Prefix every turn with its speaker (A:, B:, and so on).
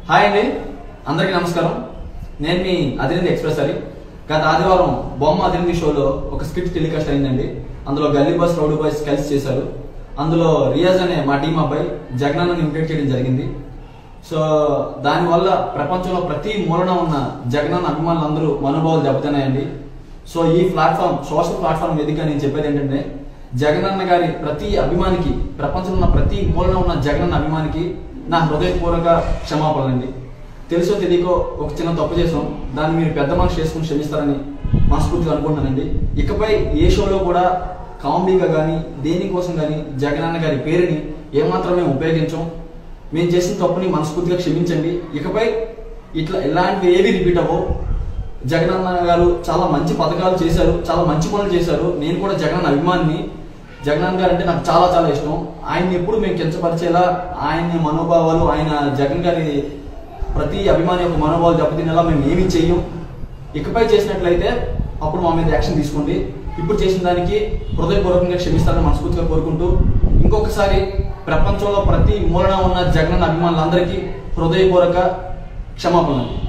A: hi అండి అందరికీ నమస్కారం నేను మీ అదిరింది ఎక్స్ప్రెస్ అని గత ఆదివారం బొమ్మ అదిరింది షోలో ఒక స్క్రిప్ట్ టెలికాస్ట్ అయిందండి అందులో గల్లీ బస్ రౌడీ బాయ్స్ కలిసి చేశారు అందులో రియాజ్ అనే మా టీం అబ్బాయి జగనన్నని ఇన్వైట్ చేయడం జరిగింది సో దానివల్ల ప్రపంచంలో ప్రతి మూలన ఉన్న జగనన్న అభిమానులందరూ మనోభావాలు దెబ్బతిన్నాయండి సో ఈ ప్లాట్ఫామ్ సోషల్ ప్లాట్ఫామ్ వేదిక నేను చెప్పేది ఏంటంటే జగనన్న గారి ప్రతి అభిమానికి ప్రపంచంలో ఉన్న ప్రతి మూలన ఉన్న జగనన్న అభిమానికి నా హృదయపూర్వక క్షమాపణలండి తెలుసో తెలియకో ఒక చిన్న తప్పు చేసాం దాన్ని మీరు పెద్ద మనసు చేసుకుని క్షమిస్తారని మనస్ఫూర్తిగా అనుకుంటున్నానండి ఇకపై ఏ షోలో కూడా కామెడీగా కానీ దేనికోసం కానీ జగనన్న గారి పేరుని ఏమాత్రం మేము ఉపయోగించం మేము చేసిన తప్పుని మనస్ఫూర్తిగా క్షమించండి ఇకపై ఇట్లా ఇలాంటివి ఏవి రిపీట్ అవ్వవు జగనన్న గారు చాలా మంచి పథకాలు చేశారు చాలా మంచి పనులు చేశారు నేను కూడా జగనన్న అభిమానిని జగనన్న గారు అంటే నాకు చాలా చాలా ఇష్టం ఆయన్ని ఎప్పుడు మేము కించపరిచేలా ఆయన మనోభావాలు ఆయన జగన్ గారి ప్రతి అభిమాని యొక్క మనోభావాలు దెబ్బతినేలా మేము ఏమీ చెయ్యం ఇకపై చేసినట్లయితే అప్పుడు మా మీద యాక్షన్ తీసుకోండి ఇప్పుడు చేసిన దానికి హృదయపూర్వకంగా క్షమిస్తారని మనస్ఫూర్తిగా కోరుకుంటూ ఇంకొకసారి ప్రపంచంలో ప్రతి మూలన ఉన్న జగనన్న అభిమానులందరికీ హృదయపూర్వక క్షమాపణలు